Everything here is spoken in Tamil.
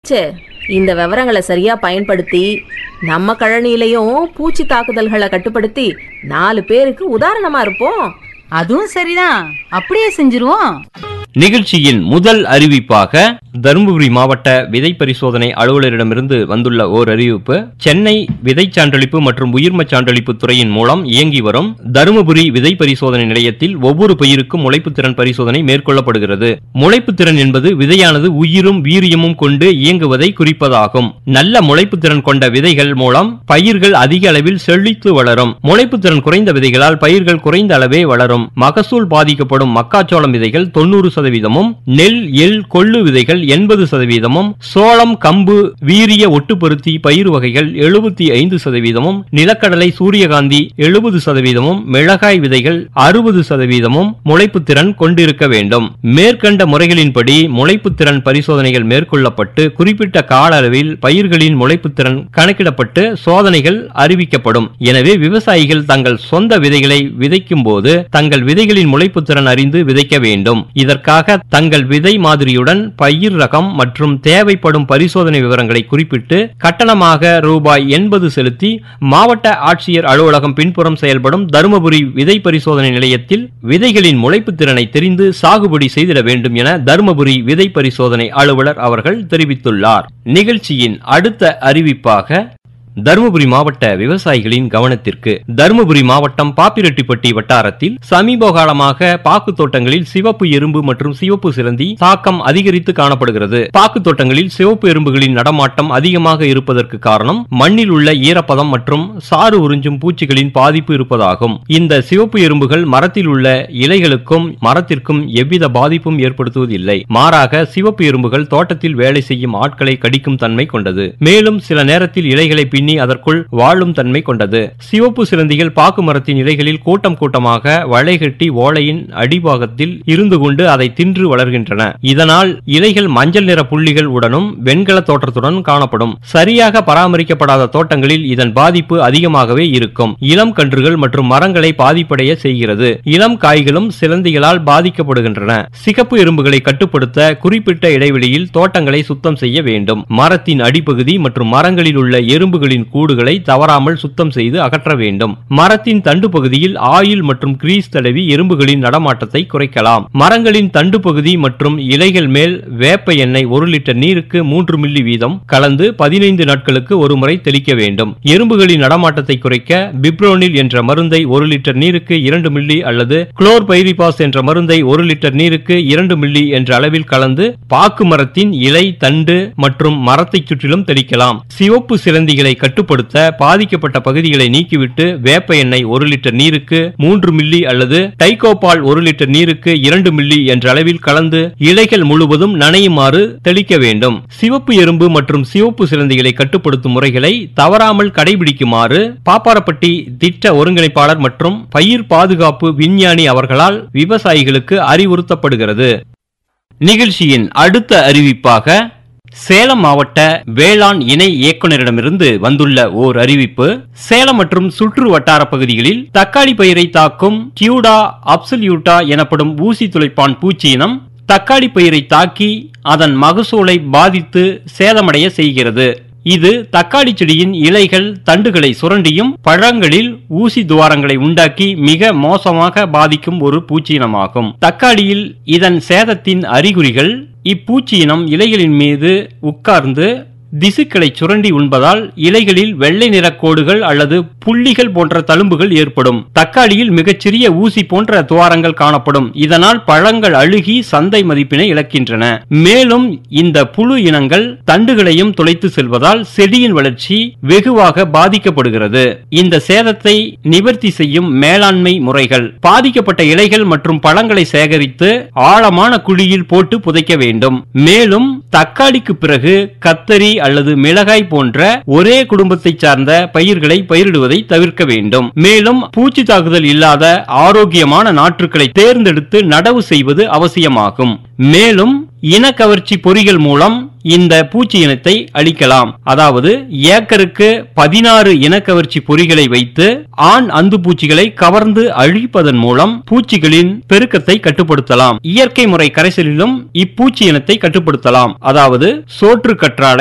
போச்சே இந்த விவரங்களை சரியா பயன்படுத்தி நம்ம கழனியிலையும் பூச்சி தாக்குதல்களை கட்டுப்படுத்தி நாலு பேருக்கு உதாரணமா இருப்போம் அதுவும் சரிதான் அப்படியே செஞ்சிருவோம் நிகழ்ச்சியின் முதல் அறிவிப்பாக தருமபுரி மாவட்ட விதை பரிசோதனை அலுவலரிடமிருந்து வந்துள்ள ஓர் அறிவிப்பு சென்னை விதை சான்றளிப்பு மற்றும் உயிர்மச் சான்றளிப்பு துறையின் மூலம் இயங்கி வரும் தருமபுரி விதை பரிசோதனை நிலையத்தில் ஒவ்வொரு பயிருக்கும் முளைப்பு திறன் பரிசோதனை மேற்கொள்ளப்படுகிறது முளைப்பு திறன் என்பது விதையானது உயிரும் வீரியமும் கொண்டு இயங்குவதை குறிப்பதாகும் நல்ல முளைப்பு திறன் கொண்ட விதைகள் மூலம் பயிர்கள் அதிக அளவில் செழித்து வளரும் முளைப்பு திறன் குறைந்த விதைகளால் பயிர்கள் குறைந்த அளவே வளரும் மகசூல் பாதிக்கப்படும் மக்காச்சோளம் விதைகள் தொண்ணூறு சதவீதமும் நெல் எள் கொள்ளு விதைகள் எண்பது சதவீதமும் சோளம் கம்பு வீரிய ஒட்டுப்பருத்தி பயிர் வகைகள் எழுபத்தி ஐந்து சதவீதமும் நிலக்கடலை சூரியகாந்தி எழுபது சதவீதமும் மிளகாய் விதைகள் அறுபது சதவீதமும் முளைப்பு திறன் கொண்டிருக்க வேண்டும் மேற்கண்ட முறைகளின்படி முளைப்பு திறன் பரிசோதனைகள் மேற்கொள்ளப்பட்டு குறிப்பிட்ட கால அளவில் பயிர்களின் முளைப்பு திறன் கணக்கிடப்பட்டு சோதனைகள் அறிவிக்கப்படும் எனவே விவசாயிகள் தங்கள் சொந்த விதைகளை விதைக்கும் போது தங்கள் விதைகளின் முளைப்பு திறன் அறிந்து விதைக்க வேண்டும் இதற்காக தங்கள் விதை மாதிரியுடன் பயிர் ரகம் மற்றும் தேவைப்படும் பரிசோதனை விவரங்களை குறிப்பிட்டு கட்டணமாக ரூபாய் எண்பது செலுத்தி மாவட்ட ஆட்சியர் அலுவலகம் பின்புறம் செயல்படும் தருமபுரி விதை பரிசோதனை நிலையத்தில் விதைகளின் முளைப்பு திறனை தெரிந்து சாகுபடி செய்திட வேண்டும் என தருமபுரி விதை பரிசோதனை அலுவலர் அவர்கள் தெரிவித்துள்ளார் நிகழ்ச்சியின் அடுத்த அறிவிப்பாக தருமபுரி மாவட்ட விவசாயிகளின் கவனத்திற்கு தருமபுரி மாவட்டம் பாப்பிரெட்டிப்பட்டி வட்டாரத்தில் சமீப காலமாக பாக்கு தோட்டங்களில் சிவப்பு எறும்பு மற்றும் சிவப்பு சிலந்தி தாக்கம் அதிகரித்து காணப்படுகிறது பாக்கு தோட்டங்களில் சிவப்பு எறும்புகளின் நடமாட்டம் அதிகமாக இருப்பதற்கு காரணம் மண்ணில் உள்ள ஈரப்பதம் மற்றும் சாறு உறிஞ்சும் பூச்சிகளின் பாதிப்பு இருப்பதாகும் இந்த சிவப்பு எறும்புகள் மரத்தில் உள்ள இலைகளுக்கும் மரத்திற்கும் எவ்வித பாதிப்பும் ஏற்படுத்துவதில்லை மாறாக சிவப்பு எறும்புகள் தோட்டத்தில் வேலை செய்யும் ஆட்களை கடிக்கும் தன்மை கொண்டது மேலும் சில நேரத்தில் இலைகளை பின்னி அதற்குள் வாழும் தன்மை கொண்டது சிவப்பு சிலந்திகள் பாக்கு மரத்தின் இலைகளில் கூட்டம் கூட்டமாக வளை கட்டி ஓலையின் அடிபாகத்தில் இருந்து கொண்டு அதை தின்று வளர்கின்றன இதனால் இலைகள் மஞ்சள் நிற புள்ளிகள் உடனும் வெண்கல தோற்றத்துடன் காணப்படும் சரியாக பராமரிக்கப்படாத தோட்டங்களில் இதன் பாதிப்பு அதிகமாகவே இருக்கும் இளம் கன்றுகள் மற்றும் மரங்களை பாதிப்படைய செய்கிறது இளம் காய்களும் சிலந்திகளால் பாதிக்கப்படுகின்றன சிகப்பு எறும்புகளை கட்டுப்படுத்த குறிப்பிட்ட இடைவெளியில் தோட்டங்களை சுத்தம் செய்ய வேண்டும் மரத்தின் அடிப்பகுதி மற்றும் மரங்களில் உள்ள எறும்புகளின் கூடுகளை தவறாமல் சுத்தம் செய்து அகற்ற வேண்டும் மரத்தின் தண்டு பகுதியில் ஆயில் மற்றும் கிரீஸ் தடவி எறும்புகளின் நடமாட்டத்தை குறைக்கலாம் மரங்களின் தண்டு பகுதி மற்றும் இலைகள் மேல் வேப்ப எண்ணெய் ஒரு லிட்டர் நீருக்கு மூன்று மில்லி வீதம் கலந்து பதினைந்து நாட்களுக்கு ஒரு முறை தெளிக்க வேண்டும் எறும்புகளின் நடமாட்டத்தை குறைக்க பிப்ரோனில் என்ற மருந்தை ஒரு லிட்டர் நீருக்கு இரண்டு மில்லி அல்லது குளோர்பைரிபாஸ் என்ற மருந்தை ஒரு லிட்டர் நீருக்கு இரண்டு மில்லி என்ற அளவில் கலந்து பாக்கு மரத்தின் இலை தண்டு மற்றும் மரத்தை சுற்றிலும் தெளிக்கலாம் சிவப்பு சிலந்திகளை கட்டுப்படுத்த பாதிக்கப்பட்ட பகுதிகளை நீக்கிவிட்டு வேப்ப எண்ணெய் ஒரு லிட்டர் நீருக்கு மூன்று மில்லி அல்லது டைகோபால் ஒரு லிட்டர் நீருக்கு இரண்டு மில்லி என்ற அளவில் கலந்து இலைகள் முழுவதும் நனையுமாறு தெளிக்க வேண்டும் சிவப்பு எறும்பு மற்றும் சிவப்பு சிலந்திகளை கட்டுப்படுத்தும் முறைகளை தவறாமல் கடைபிடிக்குமாறு பாப்பாரப்பட்டி திட்ட ஒருங்கிணைப்பாளர் மற்றும் பயிர் பாதுகாப்பு விஞ்ஞானி அவர்களால் விவசாயிகளுக்கு அறிவுறுத்தப்படுகிறது நிகழ்ச்சியின் அடுத்த அறிவிப்பாக சேலம் மாவட்ட வேளாண் இணை இயக்குநரிடமிருந்து வந்துள்ள ஓர் அறிவிப்பு சேலம் மற்றும் சுற்று வட்டார பகுதிகளில் தக்காளி பயிரை தாக்கும் கியூடா அப்சல்யூட்டா எனப்படும் ஊசி துளைப்பான் பூச்சி இனம் தக்காளி பயிரை தாக்கி அதன் மகசூலை பாதித்து சேதமடைய செய்கிறது இது தக்காளி செடியின் இலைகள் தண்டுகளை சுரண்டியும் பழங்களில் ஊசி துவாரங்களை உண்டாக்கி மிக மோசமாக பாதிக்கும் ஒரு பூச்சியினமாகும் தக்காளியில் இதன் சேதத்தின் அறிகுறிகள் இப்பூச்சியினம் இலைகளின் மீது உட்கார்ந்து திசுக்களை சுரண்டி உண்பதால் இலைகளில் வெள்ளை நிற கோடுகள் அல்லது புள்ளிகள் போன்ற தழும்புகள் ஏற்படும் தக்காளியில் மிகச்சிறிய ஊசி போன்ற துவாரங்கள் காணப்படும் இதனால் பழங்கள் அழுகி சந்தை மதிப்பினை இழக்கின்றன மேலும் இந்த புழு இனங்கள் தண்டுகளையும் துளைத்து செல்வதால் செடியின் வளர்ச்சி வெகுவாக பாதிக்கப்படுகிறது இந்த சேதத்தை நிவர்த்தி செய்யும் மேலாண்மை முறைகள் பாதிக்கப்பட்ட இலைகள் மற்றும் பழங்களை சேகரித்து ஆழமான குழியில் போட்டு புதைக்க வேண்டும் மேலும் தக்காளிக்கு பிறகு கத்தரி அல்லது மிளகாய் போன்ற ஒரே குடும்பத்தைச் சார்ந்த பயிர்களை பயிரிடுவதை தவிர்க்க வேண்டும் மேலும் பூச்சி தாக்குதல் இல்லாத ஆரோக்கியமான நாற்றுக்களை தேர்ந்தெடுத்து நடவு செய்வது அவசியமாகும் மேலும் இனக்கவர்ச்சி பொறிகள் மூலம் இந்த பூச்சி இனத்தை அழிக்கலாம் அதாவது ஏக்கருக்கு பதினாறு இனக்கவர்ச்சி பொறிகளை வைத்து ஆண் அந்து பூச்சிகளை கவர்ந்து அழிப்பதன் மூலம் பூச்சிகளின் பெருக்கத்தை கட்டுப்படுத்தலாம் இயற்கை முறை கரைசலிலும் இப்பூச்சி இனத்தை கட்டுப்படுத்தலாம் அதாவது சோற்று கற்றாழை